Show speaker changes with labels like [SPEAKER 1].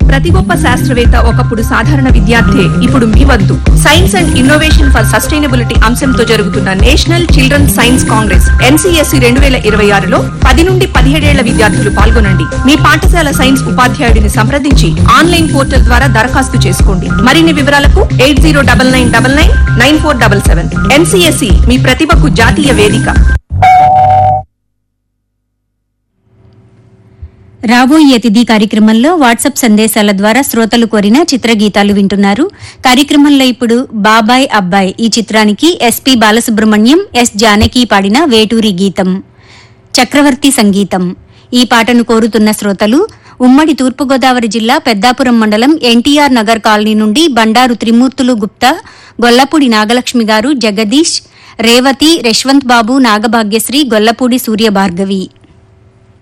[SPEAKER 1] ప్రతి గొప్ప శాస్త్రవేత్త ఒకప్పుడు సాధారణ విద్యార్థి ఇప్పుడు మీ వద్దు science and innovation for sustainability అంశంతో జరుగుతున్న national children science congress NCSC రెండు వేల ఇరవై ఆరులో పది నుండి పదిహేడేళ్ల విద్యార్థులు పాల్గొనండి మీ పాఠశాల సైన్స్ ఉపాధ్యాయుడిని సంప్రదించి ఆన్లైన్ పోర్టల్ ద్వారా దరఖాస్తు చేసుకోండి మరిన్ని వివరాలకు eight zero double nine double nine nine four double seven NCSC మీ ప్రతిభకు జాతీయ వేదిక
[SPEAKER 2] రాబోయే అతిథి కార్యక్రమంలో వాట్సాప్ సందేశాల ద్వారా శ్రోతలు కోరిన చిత్రగీతాలు వింటున్నారు కార్యక్రమంలో ఇప్పుడు బాబాయ్ అబ్బాయ్ ఈ చిత్రానికి ఎస్పి బాలసుబ్రహ్మణ్యం ఎస్ జానకి పాడిన వేటూరి గీతం చక్రవర్తి సంగీతం ఈ పాటను కోరుతున్న శ్రోతలు ఉమ్మడి తూర్పుగోదావరి జిల్లా పెద్దాపురం మండలం ఎన్టీఆర్ నగర్ కాలనీ నుండి బండారు త్రిమూర్తులు గుప్తా గొల్లపూడి నాగలక్ష్మి గారు జగదీష్ రేవతి యశ్వంత్ బాబు నాగభాగ్యశ్రీ గొల్లపూడి సూర్య భార్గవి